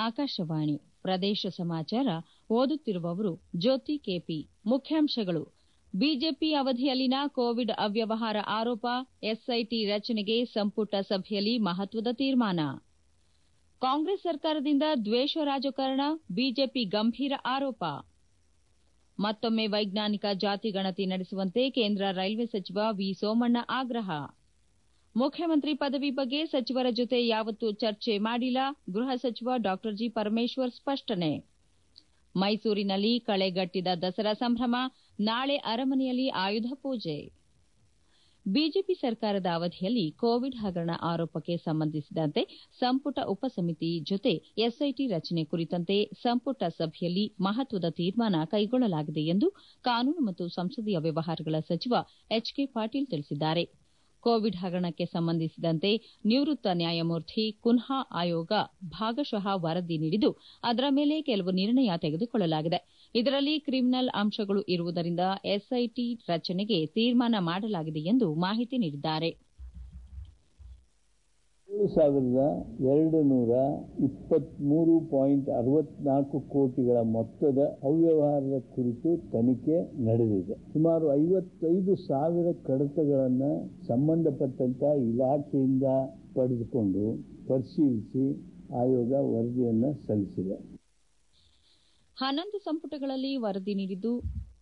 ಆಕಾಶವಾಣಿ ಪ್ರದೇಶ ಸಮಾಚಾರ ಓದುತ್ತಿರುವವರು ಜ್ಯೋತಿ ಕೆಪಿ ಮುಖ್ಯಾಂಶಗಳು ಬಿಜೆಪಿ ಅವಧಿಯಲ್ಲಿನ ಕೋವಿಡ್ ಅವ್ಯವಹಾರ ಆರೋಪ ಎಸ್ಐಟಿ ರಚನೆಗೆ ಸಂಪುಟ ಸಭೆಯಲ್ಲಿ ಮಹತ್ವದ ತೀರ್ಮಾನ ಕಾಂಗ್ರೆಸ್ ಸರ್ಕಾರದಿಂದ ದ್ವೇಷ ರಾಜಕಾರಣ ಬಿಜೆಪಿ ಗಂಭೀರ ಆರೋಪ ಮತ್ತೊಮ್ಮೆ ವೈಜ್ಞಾನಿಕ ಜಾತಿ ಗಣತಿ ನಡೆಸುವಂತೆ ಕೇಂದ್ರ ರೈಲ್ವೆ ಸಚಿವ ವಿ ಸೋಮಣ್ಣ ಆಗ್ರಹ ಮುಖ್ಯಮಂತ್ರಿ ಪದವಿ ಬಗ್ಗೆ ಸಚಿವರ ಜೊತೆ ಯಾವತ್ತೂ ಚರ್ಚೆ ಮಾಡಿಲ್ಲ ಗೃಹ ಸಚಿವ ಡಾ ಜಿ ಪರಮೇಶ್ವರ್ ಸ್ಪಷ್ಟನೆ ಮೈಸೂರಿನಲ್ಲಿ ಕಳೆಗಟ್ಟಿದ ದಸರಾ ಸಂಭ್ರಮ ನಾಳೆ ಅರಮನೆಯಲ್ಲಿ ಆಯುಧ ಪೂಜೆ ಬಿಜೆಪಿ ಸರ್ಕಾರದ ಅವಧಿಯಲ್ಲಿ ಕೋವಿಡ್ ಹಗರಣ ಆರೋಪಕ್ಕೆ ಸಂಬಂಧಿಸಿದಂತೆ ಸಂಪುಟ ಉಪಸಮಿತಿ ಜೊತೆ ಎಸ್ಐಟಿ ರಚನೆ ಕುರಿತಂತೆ ಸಂಪುಟ ಸಭೆಯಲ್ಲಿ ಮಹತ್ವದ ತೀರ್ಮಾನ ಕೈಗೊಳ್ಳಲಾಗಿದೆ ಎಂದು ಕಾನೂನು ಮತ್ತು ಸಂಸದೀಯ ವ್ಯವಹಾರಗಳ ಸಚಿವ ಎಚ್ ಕೆ ಪಾಟೀಲ್ ತಿಳಿಸಿದ್ದಾರೆ ಕೋವಿಡ್ ಹಗರಣಕ್ಕೆ ಸಂಬಂಧಿಸಿದಂತೆ ನಿವೃತ್ತ ನ್ಯಾಯಮೂರ್ತಿ ಕುನ್ಹಾ ಆಯೋಗ ಭಾಗಶಃ ವರದಿ ನೀಡಿದ್ದು ಅದರ ಮೇಲೆ ಕೆಲವು ನಿರ್ಣಯ ತೆಗೆದುಕೊಳ್ಳಲಾಗಿದೆ ಇದರಲ್ಲಿ ಕ್ರಿಮಿನಲ್ ಅಂಶಗಳು ಇರುವುದರಿಂದ ಎಸ್ಐಟಿ ರಚನೆಗೆ ತೀರ್ಮಾನ ಮಾಡಲಾಗಿದೆ ಎಂದು ಮಾಹಿತಿ ನೀಡಿದ್ದಾರೆ ಏಳು ಸಾವಿರದ ಎರಡು ನೂರ ಇಪ್ಪತ್ಮೂರು ಪಾಯಿಂಟ್ ಅರವತ್ನಾಲ್ಕು ಕೋಟಿಗಳ ಮೊತ್ತದ ಅವ್ಯವಹಾರದ ಕುರಿತು ತನಿಖೆ ನಡೆದಿದೆ ಸುಮಾರು ಐವತ್ತೈದು ಸಾವಿರ ಕಡತಗಳನ್ನು ಸಂಬಂಧಪಟ್ಟಂತ ಇಲಾಖೆಯಿಂದ ಪಡೆದುಕೊಂಡು ಪರಿಶೀಲಿಸಿ ಆಯೋಗ ವರದಿಯನ್ನು ಸಲ್ಲಿಸಿದೆ ಹನ್ನೊಂದು ಸಂಪುಟಗಳಲ್ಲಿ ವರದಿ ನೀಡಿದ್ದು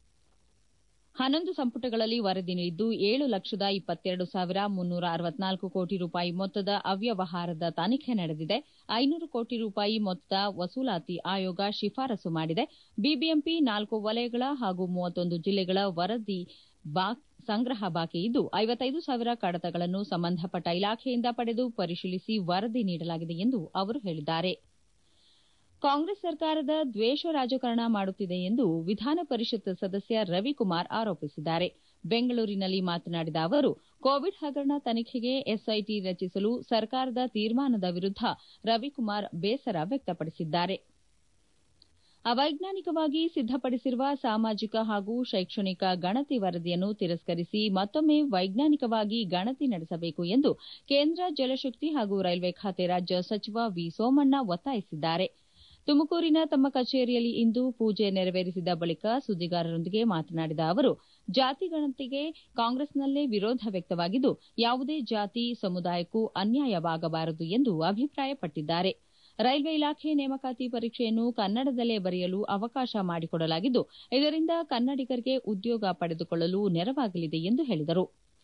ಹನ್ನೊಂದು ಸಂಪುಟಗಳಲ್ಲಿ ವರದಿ ನೀಡಿದ್ದು ಏಳು ಲಕ್ಷದ ಇಪ್ಪತ್ತೆರಡು ಸಾವಿರ ಮುನ್ನೂರ ಅರವತ್ನಾಲ್ಕು ಕೋಟಿ ರೂಪಾಯಿ ಮೊತ್ತದ ಅವ್ಯವಹಾರದ ತನಿಖೆ ನಡೆದಿದೆ ಐನೂರು ಕೋಟಿ ರೂಪಾಯಿ ಮೊತ್ತದ ವಸೂಲಾತಿ ಆಯೋಗ ಶಿಫಾರಸು ಮಾಡಿದೆ ಬಿಬಿಎಂಪಿ ನಾಲ್ಕು ವಲಯಗಳ ಹಾಗೂ ಮೂವತ್ತೊಂದು ಜಿಲ್ಲೆಗಳ ವರದಿ ಸಂಗ್ರಹ ಬಾಕಿ ಇದ್ದು ಐವತ್ತೈದು ಸಾವಿರ ಕಡತಗಳನ್ನು ಸಂಬಂಧಪಟ್ಟ ಇಲಾಖೆಯಿಂದ ಪಡೆದು ಪರಿಶೀಲಿಸಿ ವರದಿ ನೀಡಲಾಗಿದೆ ಎಂದು ಅವರು ಹೇಳಿದ್ದಾರೆ ಕಾಂಗ್ರೆಸ್ ಸರ್ಕಾರದ ದ್ವೇಷ ರಾಜಕಾರಣ ಮಾಡುತ್ತಿದೆ ಎಂದು ವಿಧಾನ ಪರಿಷತ್ ಸದಸ್ಯ ರವಿಕುಮಾರ್ ಆರೋಪಿಸಿದ್ದಾರೆ ಬೆಂಗಳೂರಿನಲ್ಲಿ ಮಾತನಾಡಿದ ಅವರು ಕೋವಿಡ್ ಹಗರಣ ತನಿಖೆಗೆ ಎಸ್ಐಟಿ ರಚಿಸಲು ಸರ್ಕಾರದ ತೀರ್ಮಾನದ ವಿರುದ್ದ ರವಿಕುಮಾರ್ ಬೇಸರ ವ್ಯಕ್ತಪಡಿಸಿದ್ದಾರೆ ಅವೈಜ್ಞಾನಿಕವಾಗಿ ಸಿದ್ದಪಡಿಸಿರುವ ಸಾಮಾಜಿಕ ಹಾಗೂ ಶೈಕ್ಷಣಿಕ ಗಣತಿ ವರದಿಯನ್ನು ತಿರಸ್ಕರಿಸಿ ಮತ್ತೊಮ್ಮೆ ವೈಜ್ಞಾನಿಕವಾಗಿ ಗಣತಿ ನಡೆಸಬೇಕು ಎಂದು ಕೇಂದ್ರ ಜಲಶಕ್ತಿ ಹಾಗೂ ರೈಲ್ವೆ ಖಾತೆ ರಾಜ್ಯ ಸಚಿವ ವಿ ಸೋಮಣ್ಣ ಒತ್ತಾಯಿಸಿದ್ದಾರೆ ತುಮಕೂರಿನ ತಮ್ಮ ಕಚೇರಿಯಲ್ಲಿ ಇಂದು ಪೂಜೆ ನೆರವೇರಿಸಿದ ಬಳಿಕ ಸುದ್ದಿಗಾರರೊಂದಿಗೆ ಮಾತನಾಡಿದ ಅವರು ಜಾತಿ ಗಣತಿಗೆ ಕಾಂಗ್ರೆಸ್ನಲ್ಲೇ ವಿರೋಧ ವ್ಯಕ್ತವಾಗಿದ್ದು ಯಾವುದೇ ಜಾತಿ ಸಮುದಾಯಕ್ಕೂ ಅನ್ಯಾಯವಾಗಬಾರದು ಎಂದು ಅಭಿಪ್ರಾಯಪಟ್ಟಿದ್ದಾರೆ ರೈಲ್ವೆ ಇಲಾಖೆ ನೇಮಕಾತಿ ಪರೀಕ್ಷೆಯನ್ನು ಕನ್ನಡದಲ್ಲೇ ಬರೆಯಲು ಅವಕಾಶ ಮಾಡಿಕೊಡಲಾಗಿದ್ದು ಇದರಿಂದ ಕನ್ನಡಿಗರಿಗೆ ಉದ್ಯೋಗ ಪಡೆದುಕೊಳ್ಳಲು ನೆರವಾಗಲಿದೆ ಎಂದು ಹೇಳಿದರು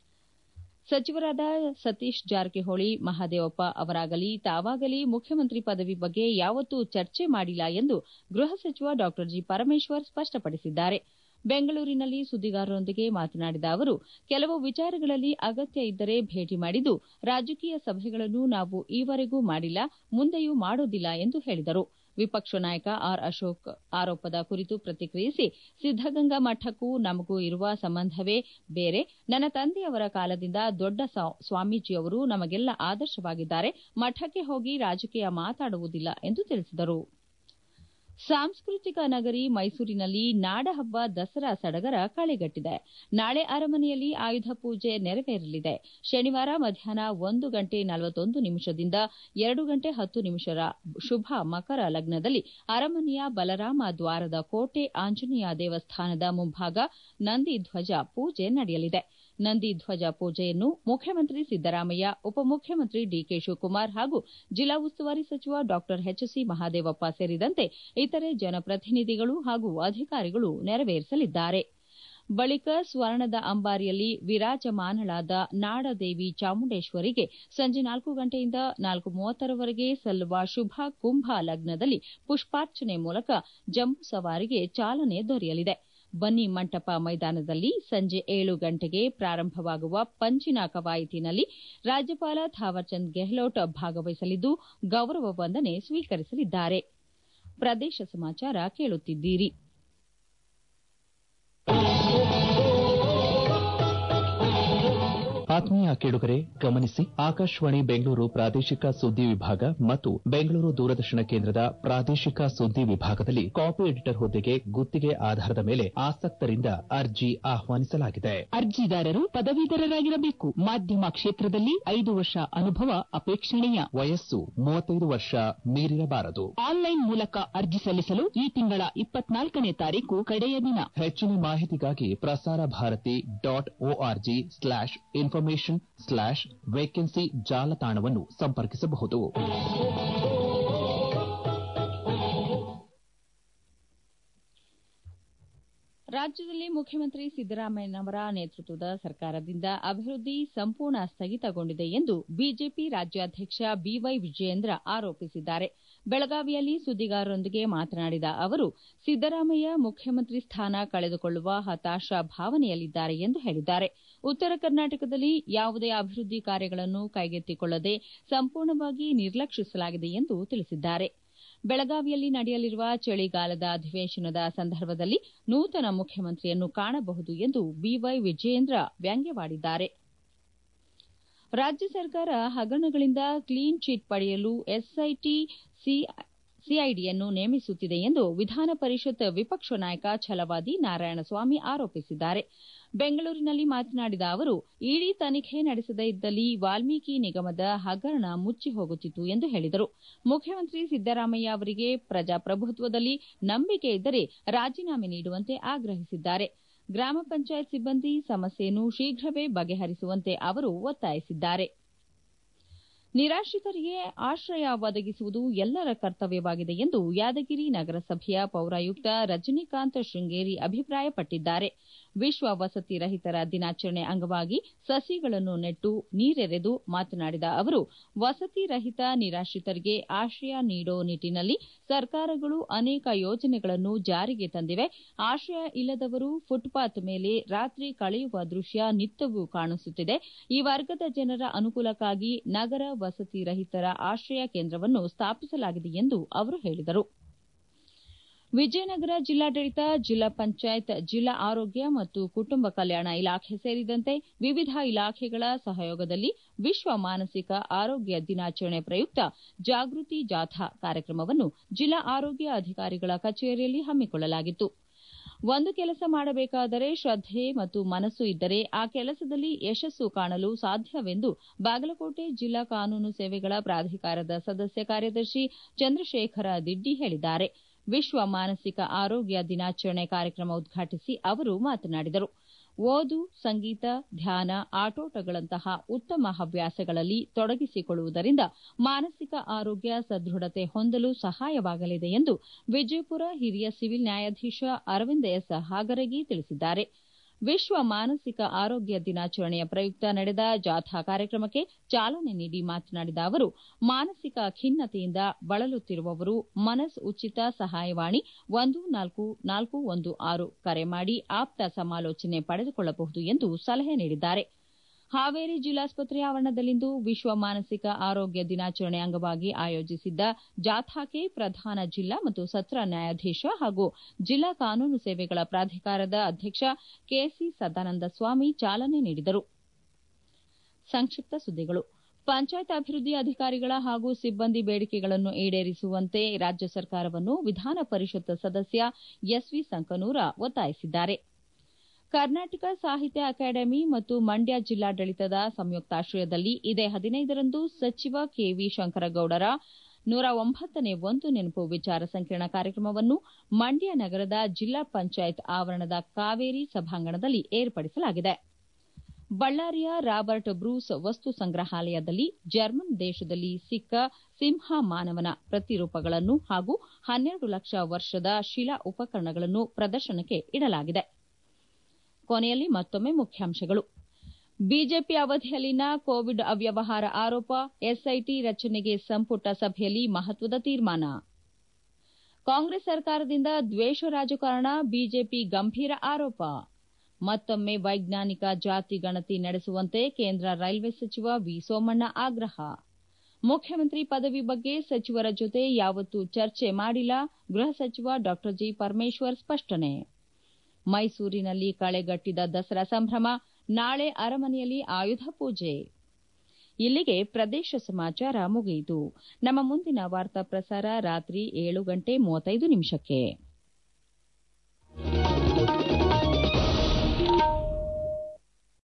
ಸಚಿವರಾದ ಸತೀಶ್ ಜಾರಕಿಹೊಳಿ ಮಹದೇವಪ್ಪ ಅವರಾಗಲಿ ತಾವಾಗಲಿ ಮುಖ್ಯಮಂತ್ರಿ ಪದವಿ ಬಗ್ಗೆ ಯಾವತ್ತೂ ಚರ್ಚೆ ಮಾಡಿಲ್ಲ ಎಂದು ಗೃಹ ಸಚಿವ ಡಾ ಜಿ ಪರಮೇಶ್ವರ್ ಸ್ಪಷ್ಟಪಡಿಸಿದ್ದಾರೆ ಬೆಂಗಳೂರಿನಲ್ಲಿ ಸುದ್ದಿಗಾರರೊಂದಿಗೆ ಮಾತನಾಡಿದ ಅವರು ಕೆಲವು ವಿಚಾರಗಳಲ್ಲಿ ಅಗತ್ಯ ಇದ್ದರೆ ಭೇಟಿ ಮಾಡಿದ್ದು ರಾಜಕೀಯ ಸಭೆಗಳನ್ನು ನಾವು ಈವರೆಗೂ ಮಾಡಿಲ್ಲ ಮುಂದೆಯೂ ಮಾಡೋದಿಲ್ಲ ಎಂದು ಹೇಳಿದರು ವಿಪಕ್ಷ ನಾಯಕ ಆರ್ ಅಶೋಕ್ ಆರೋಪದ ಕುರಿತು ಪ್ರತಿಕ್ರಿಯಿಸಿ ಸಿದ್ದಗಂಗಾ ಮಠಕ್ಕೂ ನಮಗೂ ಇರುವ ಸಂಬಂಧವೇ ಬೇರೆ ನನ್ನ ತಂದೆಯವರ ಕಾಲದಿಂದ ದೊಡ್ಡ ಸ್ವಾಮೀಜಿಯವರು ನಮಗೆಲ್ಲ ಆದರ್ಶವಾಗಿದ್ದಾರೆ ಮಠಕ್ಕೆ ಹೋಗಿ ರಾಜಕೀಯ ಮಾತಾಡುವುದಿಲ್ಲ ಎಂದು ತಿಳಿಸಿದರು ಸಾಂಸ್ಕೃತಿಕ ನಗರಿ ಮೈಸೂರಿನಲ್ಲಿ ನಾಡಹಬ್ಬ ದಸರಾ ಸಡಗರ ಕಳೆಗಟ್ಟಿದೆ ನಾಳೆ ಅರಮನೆಯಲ್ಲಿ ಆಯುಧ ಪೂಜೆ ನೆರವೇರಲಿದೆ ಶನಿವಾರ ಮಧ್ಯಾಹ್ನ ಒಂದು ಗಂಟೆ ನಲವತ್ತೊಂದು ನಿಮಿಷದಿಂದ ಎರಡು ಗಂಟೆ ಹತ್ತು ನಿಮಿಷದ ಶುಭ ಮಕರ ಲಗ್ನದಲ್ಲಿ ಅರಮನೆಯ ಬಲರಾಮ ದ್ವಾರದ ಕೋಟೆ ಆಂಜನೇಯ ದೇವಸ್ಥಾನದ ಮುಂಭಾಗ ನಂದಿ ಧ್ವಜ ಪೂಜೆ ನಡೆಯಲಿದೆ ನಂದಿ ಧ್ವಜ ಪೂಜೆಯನ್ನು ಮುಖ್ಯಮಂತ್ರಿ ಸಿದ್ದರಾಮಯ್ಯ ಉಪಮುಖ್ಯಮಂತ್ರಿ ಡಿಕೆ ಶಿವಕುಮಾರ್ ಹಾಗೂ ಜಿಲ್ಲಾ ಉಸ್ತುವಾರಿ ಸಚಿವ ಡಾ ಎಚ್ಸಿ ಮಹದೇವಪ್ಪ ಸೇರಿದಂತೆ ಇತರೆ ಜನಪ್ರತಿನಿಧಿಗಳು ಹಾಗೂ ಅಧಿಕಾರಿಗಳು ನೆರವೇರಿಸಲಿದ್ದಾರೆ ಬಳಿಕ ಸ್ವರ್ಣದ ಅಂಬಾರಿಯಲ್ಲಿ ವಿರಾಜಮಾನಳಾದ ನಾಡದೇವಿ ಚಾಮುಂಡೇಶ್ವರಿಗೆ ಸಂಜೆ ನಾಲ್ಕು ಗಂಟೆಯಿಂದ ನಾಲ್ಕು ಮೂವತ್ತರವರೆಗೆ ಸಲ್ಲುವ ಶುಭ ಕುಂಭ ಲಗ್ನದಲ್ಲಿ ಪುಷ್ಪಾರ್ಚನೆ ಮೂಲಕ ಜಂಬೂ ಸವಾರಿಗೆ ಚಾಲನೆ ದೊರೆಯಲಿದೆ ಬನ್ನಿ ಮಂಟಪ ಮೈದಾನದಲ್ಲಿ ಸಂಜೆ ಏಳು ಗಂಟೆಗೆ ಪ್ರಾರಂಭವಾಗುವ ಪಂಚಿನ ಕವಾಯತಿನಲ್ಲಿ ರಾಜ್ಯಪಾಲ ಥಾವರ್ಚಂದ್ ಗೆಹ್ಲೋಟ್ ಭಾಗವಹಿಸಲಿದ್ದು ಗೌರವ ವಂದನೆ ಸ್ವೀಕರಿಸಲಿದ್ದಾರೆ ಪ್ರದೇಶ ಸಮಾಚಾರ ಕೇಳುತ್ತಿದ್ದೀರಿ ಆತ್ಮೀಯ ಕೇಳುಗರೆ ಗಮನಿಸಿ ಆಕಾಶವಾಣಿ ಬೆಂಗಳೂರು ಪ್ರಾದೇಶಿಕ ಸುದ್ದಿ ವಿಭಾಗ ಮತ್ತು ಬೆಂಗಳೂರು ದೂರದರ್ಶನ ಕೇಂದ್ರದ ಪ್ರಾದೇಶಿಕ ಸುದ್ದಿ ವಿಭಾಗದಲ್ಲಿ ಕಾಪಿ ಎಡಿಟರ್ ಹುದ್ದೆಗೆ ಗುತ್ತಿಗೆ ಆಧಾರದ ಮೇಲೆ ಆಸಕ್ತರಿಂದ ಅರ್ಜಿ ಆಹ್ವಾನಿಸಲಾಗಿದೆ ಅರ್ಜಿದಾರರು ಪದವೀಧರರಾಗಿರಬೇಕು ಮಾಧ್ಯಮ ಕ್ಷೇತ್ರದಲ್ಲಿ ಐದು ವರ್ಷ ಅನುಭವ ಅಪೇಕ್ಷಣೀಯ ವಯಸ್ಸು ಮೂವತ್ತೈದು ವರ್ಷ ಮೀರಿರಬಾರದು ಆನ್ಲೈನ್ ಮೂಲಕ ಅರ್ಜಿ ಸಲ್ಲಿಸಲು ಈ ತಿಂಗಳ ಇಪ್ಪತ್ನಾಲ್ಕನೇ ತಾರೀಕು ಕಡೆಯ ದಿನ ಹೆಚ್ಚಿನ ಮಾಹಿತಿಗಾಗಿ Prasar Bharati dot ORG slash information slash vacancy ಜಾಲತಾಣವನ್ನು ಸಂಪರ್ಕಿಸಬಹುದು ರಾಜ್ಯದಲ್ಲಿ ಮುಖ್ಯಮಂತ್ರಿ ಸಿದ್ದರಾಮಯ್ಯನವರ ನೇತೃತ್ವದ ಸರ್ಕಾರದಿಂದ ಅಭಿವೃದ್ಧಿ ಸಂಪೂರ್ಣ ಸ್ಥಗಿತಗೊಂಡಿದೆ ಎಂದು ಬಿಜೆಪಿ ರಾಜ್ಯಾಧ್ಯಕ್ಷ ಬಿವೈ ವಿಜಯೇಂದ್ರ ಆರೋಪಿಸಿದ್ದಾರೆ ಬೆಳಗಾವಿಯಲ್ಲಿ ಸುದ್ದಿಗಾರರೊಂದಿಗೆ ಮಾತನಾಡಿದ ಅವರು ಸಿದ್ದರಾಮಯ್ಯ ಮುಖ್ಯಮಂತ್ರಿ ಸ್ಥಾನ ಕಳೆದುಕೊಳ್ಳುವ ಹತಾಶ ಭಾವನೆಯಲ್ಲಿದ್ದಾರೆ ಎಂದು ಹೇಳಿದ್ದಾರೆ ಉತ್ತರ ಕರ್ನಾಟಕದಲ್ಲಿ ಯಾವುದೇ ಅಭಿವೃದ್ಧಿ ಕಾರ್ಯಗಳನ್ನು ಕೈಗೆತ್ತಿಕೊಳ್ಳದೆ ಸಂಪೂರ್ಣವಾಗಿ ನಿರ್ಲಕ್ಷಿಸಲಾಗಿದೆ ಎಂದು ತಿಳಿಸಿದ್ದಾರೆ ಬೆಳಗಾವಿಯಲ್ಲಿ ನಡೆಯಲಿರುವ ಚಳಿಗಾಲದ ಅಧಿವೇಶನದ ಸಂದರ್ಭದಲ್ಲಿ ನೂತನ ಮುಖ್ಯಮಂತ್ರಿಯನ್ನು ಕಾಣಬಹುದು ಎಂದು ಬಿವೈ ವಿಜಯೇಂದ್ರ ವ್ಯಂಗ್ಯವಾಡಿದ್ದಾರೆ ರಾಜ್ಯ ಸರ್ಕಾರ ಹಗರಣಗಳಿಂದ ಕ್ಲೀನ್ ಚಿಟ್ ಪಡೆಯಲು ಎಸ್ಐಟಿ ಸಿಐಡಿಯನ್ನು ನೇಮಿಸುತ್ತಿದೆ ಎಂದು ವಿಧಾನ ಪರಿಷತ್ ವಿಪಕ್ಷ ನಾಯಕ ಛಲವಾದಿ ನಾರಾಯಣಸ್ವಾಮಿ ಆರೋಪಿಸಿದ್ದಾರೆ ಬೆಂಗಳೂರಿನಲ್ಲಿ ಮಾತನಾಡಿದ ಅವರು ಇಡಿ ತನಿಖೆ ನಡೆಸದೇ ಇದ್ದಲ್ಲಿ ವಾಲ್ಮೀಕಿ ನಿಗಮದ ಹಗರಣ ಮುಚ್ಚಿ ಹೋಗುತ್ತಿತ್ತು ಎಂದು ಹೇಳಿದರು ಮುಖ್ಯಮಂತ್ರಿ ಸಿದ್ದರಾಮಯ್ಯ ಅವರಿಗೆ ಪ್ರಜಾಪ್ರಭುತ್ವದಲ್ಲಿ ನಂಬಿಕೆ ಇದ್ದರೆ ರಾಜೀನಾಮೆ ನೀಡುವಂತೆ ಆಗ್ರಹಿಸಿದ್ದಾರೆ ಗ್ರಾಮ ಪಂಚಾಯತ್ ಸಿಬ್ಬಂದಿ ಸಮಸ್ಯೆಯನ್ನು ಶೀಘ್ರವೇ ಬಗೆಹರಿಸುವಂತೆ ಅವರು ಒತ್ತಾಯಿಸಿದ್ದಾರೆ ನಿರಾಶ್ರಿತರಿಗೆ ಆಶ್ರಯ ಒದಗಿಸುವುದು ಎಲ್ಲರ ಕರ್ತವ್ಯವಾಗಿದೆ ಎಂದು ಯಾದಗಿರಿ ನಗರಸಭೆಯ ಪೌರಾಯುಕ್ತ ರಜನಿಕಾಂತ್ ಶೃಂಗೇರಿ ಅಭಿಪ್ರಾಯಪಟ್ಟಿದ್ದಾರೆ ವಿಶ್ವ ವಸತಿ ರಹಿತರ ದಿನಾಚರಣೆ ಅಂಗವಾಗಿ ಸಸಿಗಳನ್ನು ನೆಟ್ಟು ನೀರೆರೆದು ಮಾತನಾಡಿದ ಅವರು ವಸತಿ ರಹಿತ ನಿರಾಶ್ರಿತರಿಗೆ ಆಶ್ರಯ ನೀಡೋ ನಿಟ್ಟಿನಲ್ಲಿ ಸರ್ಕಾರಗಳು ಅನೇಕ ಯೋಜನೆಗಳನ್ನು ಜಾರಿಗೆ ತಂದಿವೆ ಆಶ್ರಯ ಇಲ್ಲದವರು ಫುಟ್ಪಾತ್ ಮೇಲೆ ರಾತ್ರಿ ಕಳೆಯುವ ದೃಶ್ಯ ನಿತ್ಯವೂ ಕಾಣಿಸುತ್ತಿದೆ ಈ ವರ್ಗದ ಜನರ ಅನುಕೂಲಕ್ಕಾಗಿ ನಗರ ವಸತಿ ರಹಿತರ ಆಶ್ರಯ ಕೇಂದ್ರವನ್ನು ಸ್ಥಾಪಿಸಲಾಗಿದೆ ಎಂದು ಅವರು ಹೇಳಿದರು ವಿಜಯನಗರ ಜಿಲ್ಲಾಡಳಿತ ಜಿಲ್ಲಾ ಪಂಚಾಯತ್ ಜಿಲ್ಲಾ ಆರೋಗ್ಯ ಮತ್ತು ಕುಟುಂಬ ಕಲ್ಯಾಣ ಇಲಾಖೆ ಸೇರಿದಂತೆ ವಿವಿಧ ಇಲಾಖೆಗಳ ಸಹಯೋಗದಲ್ಲಿ ವಿಶ್ವ ಮಾನಸಿಕ ಆರೋಗ್ಯ ದಿನಾಚರಣೆ ಪ್ರಯುಕ್ತ ಜಾಗೃತಿ ಜಾಥಾ ಕಾರ್ಯಕ್ರಮವನ್ನು ಜಿಲ್ಲಾ ಆರೋಗ್ಯ ಅಧಿಕಾರಿಗಳ ಕಚೇರಿಯಲ್ಲಿ ಹಮ್ಮಿಕೊಳ್ಳಲಾಗಿತ್ತು ಒಂದು ಕೆಲಸ ಮಾಡಬೇಕಾದರೆ ಶ್ರದ್ಧೆ ಮತ್ತು ಮನಸ್ಸು ಇದ್ದರೆ ಆ ಕೆಲಸದಲ್ಲಿ ಯಶಸ್ಸು ಕಾಣಲು ಸಾಧ್ಯವೆಂದು ಬಾಗಲಕೋಟೆ ಜಿಲ್ಲಾ ಕಾನೂನು ಸೇವೆಗಳ ಪ್ರಾಧಿಕಾರದ ಸದಸ್ಯ ಕಾರ್ಯದರ್ಶಿ ಚಂದ್ರಶೇಖರ ದಿಡ್ಡಿ ಹೇಳಿದ್ದಾರೆ ವಿಶ್ವ ಮಾನಸಿಕ ಆರೋಗ್ಯ ದಿನಾಚರಣೆ ಕಾರ್ಯಕ್ರಮ ಉದ್ಘಾಟಿಸಿ ಅವರು ಮಾತನಾಡಿದರು ಓದು ಸಂಗೀತ ಧ್ಯಾನ ಆಟೋಟಗಳಂತಹ ಉತ್ತಮ ಹವ್ಯಾಸಗಳಲ್ಲಿ ತೊಡಗಿಸಿಕೊಳ್ಳುವುದರಿಂದ ಮಾನಸಿಕ ಆರೋಗ್ಯ ಸದೃಢತೆ ಹೊಂದಲು ಸಹಾಯವಾಗಲಿದೆ ಎಂದು ವಿಜಯಪುರ ಹಿರಿಯ ಸಿವಿಲ್ ನ್ಯಾಯಾಧೀಶ ಅರವಿಂದ ಎಸ್ ಹಾಗರಗಿ ತಿಳಿಸಿದ್ದಾರೆ ವಿಶ್ವ ಮಾನಸಿಕ ಆರೋಗ್ಯ ದಿನಾಚರಣೆಯ ಪ್ರಯುಕ್ತ ನಡೆದ ಜಾಥಾ ಕಾರ್ಯಕ್ರಮಕ್ಕೆ ಚಾಲನೆ ನೀಡಿ ಮಾತನಾಡಿದ ಅವರು ಮಾನಸಿಕ ಖಿನ್ನತೆಯಿಂದ ಬಳಲುತ್ತಿರುವವರು ಮನಸ್ ಉಚಿತ ಸಹಾಯವಾಣಿ ಒಂದು ನಾಲ್ಕು ನಾಲ್ಕು ಒಂದು ಆರು ಕರೆ ಮಾಡಿ ಆಪ್ತ ಸಮಾಲೋಚನೆ ಪಡೆದುಕೊಳ್ಳಬಹುದು ಎಂದು ಸಲಹೆ ನೀಡಿದ್ದಾರೆ ಹಾವೇರಿ ಜಿಲ್ಲಾಸ್ಪತ್ರೆ ಆವರಣದಲ್ಲಿಂದು ವಿಶ್ವ ಮಾನಸಿಕ ಆರೋಗ್ಯ ದಿನಾಚರಣೆ ಅಂಗವಾಗಿ ಆಯೋಜಿಸಿದ್ದ ಜಾಥಾಕ್ಕೆ ಪ್ರಧಾನ ಜಿಲ್ಲಾ ಮತ್ತು ಸತ್ರ ನ್ಯಾಯಾಧೀಶ ಹಾಗೂ ಜಿಲ್ಲಾ ಕಾನೂನು ಸೇವೆಗಳ ಪ್ರಾಧಿಕಾರದ ಅಧ್ಯಕ್ಷ ಕೆಸಿ ಸದಾನಂದ ಸ್ವಾಮಿ ಚಾಲನೆ ನೀಡಿದರು ಸಂಕ್ಷಿಪ್ತ ಸುದ್ದಿಗಳು ಪಂಚಾಯತ್ ಅಭಿವೃದ್ಧಿ ಅಧಿಕಾರಿಗಳ ಹಾಗೂ ಸಿಬ್ಬಂದಿ ಬೇಡಿಕೆಗಳನ್ನು ಈಡೇರಿಸುವಂತೆ ರಾಜ್ಯ ಸರ್ಕಾರವನ್ನು ವಿಧಾನ ಪರಿಷತ್ ಸದಸ್ಯ ಎಸ್ವಿ ಸಂಕನೂರ ಒತ್ತಾಯಿಸಿದ್ದಾರೆ ಕರ್ನಾಟಕ ಸಾಹಿತ್ಯ ಅಕಾಡೆಮಿ ಮತ್ತು ಮಂಡ್ಯ ಜಿಲ್ಲಾಡಳಿತದ ಸಂಯುಕ್ತಾಶ್ರಯದಲ್ಲಿ ಇದೇ ಹದಿನೈದರಂದು ಸಚಿವ ಕೆವಿ ಶಂಕರಗೌಡರ ನೂರ ಒಂಬತ್ತನೇ ಒಂದು ನೆನಪು ವಿಚಾರ ಸಂಕಿರಣ ಕಾರ್ಯಕ್ರಮವನ್ನು ಮಂಡ್ಯ ನಗರದ ಜಿಲ್ಲಾ ಪಂಚಾಯತ್ ಆವರಣದ ಕಾವೇರಿ ಸಭಾಂಗಣದಲ್ಲಿ ಏರ್ಪಡಿಸಲಾಗಿದೆ ಬಳ್ಳಾರಿಯ ರಾಬರ್ಟ್ ಬ್ರೂಸ್ ವಸ್ತು ಸಂಗ್ರಹಾಲಯದಲ್ಲಿ ಜರ್ಮನ್ ದೇಶದಲ್ಲಿ ಸಿಕ್ಕ ಸಿಂಹ ಮಾನವನ ಪ್ರತಿರೂಪಗಳನ್ನು ಹಾಗೂ ಹನ್ನೆರಡು ಲಕ್ಷ ವರ್ಷದ ಶಿಲಾ ಉಪಕರಣಗಳನ್ನು ಪ್ರದರ್ಶನಕ್ಕೆ ಇಡಲಾಗಿದೆ ಕೊನೆಯಲ್ಲಿ ಮತ್ತೊಮ್ಮೆ ಮುಖ್ಯಾಂಶಗಳು ಬಿಜೆಪಿ ಅವಧಿಯಲ್ಲಿನ ಕೋವಿಡ್ ಅವ್ಯವಹಾರ ಆರೋಪ ಎಸ್ಐಟಿ ರಚನೆಗೆ ಸಂಪುಟ ಸಭೆಯಲ್ಲಿ ಮಹತ್ವದ ತೀರ್ಮಾನ ಕಾಂಗ್ರೆಸ್ ಸರ್ಕಾರದಿಂದ ದ್ವೇಷ ರಾಜಕಾರಣ ಬಿಜೆಪಿ ಗಂಭೀರ ಆರೋಪ ಮತ್ತೊಮ್ಮೆ ವೈಜ್ಞಾನಿಕ ಜಾತಿ ಗಣತಿ ನಡೆಸುವಂತೆ ಕೇಂದ್ರ ರೈಲ್ವೆ ಸಚಿವ ವಿ ಸೋಮಣ್ಣ ಆಗ್ರಹ ಮುಖ್ಯಮಂತ್ರಿ ಪದವಿ ಬಗ್ಗೆ ಸಚಿವರ ಜೊತೆ ಯಾವತ್ತೂ ಚರ್ಚೆ ಮಾಡಿಲ್ಲ ಗೃಹ ಸಚಿವ ಡಾ ಜಿ ಪರಮೇಶ್ವರ್ ಸ್ಪಷ್ಟನೆ ಮೈಸೂರಿನಲ್ಲಿ ಕಳೆಗಟ್ಟಿದ ದಸರಾ ಸಂಭ್ರಮ ನಾಳೆ ಅರಮನೆಯಲ್ಲಿ ಆಯುಧ ಪೂಜೆ ಇಲ್ಲಿಗೆ ಪ್ರದೇಶ ಸಮಾಚಾರ ಮುಗಿಯಿತು ನಮ್ಮ ಮುಂದಿನ ವಾರ್ತಾ ಪ್ರಸಾರ ರಾತ್ರಿ ಏಳು ಗಂಟೆ ಮೂವತ್ತೈದು ನಿಮಿಷಕ್ಕೆ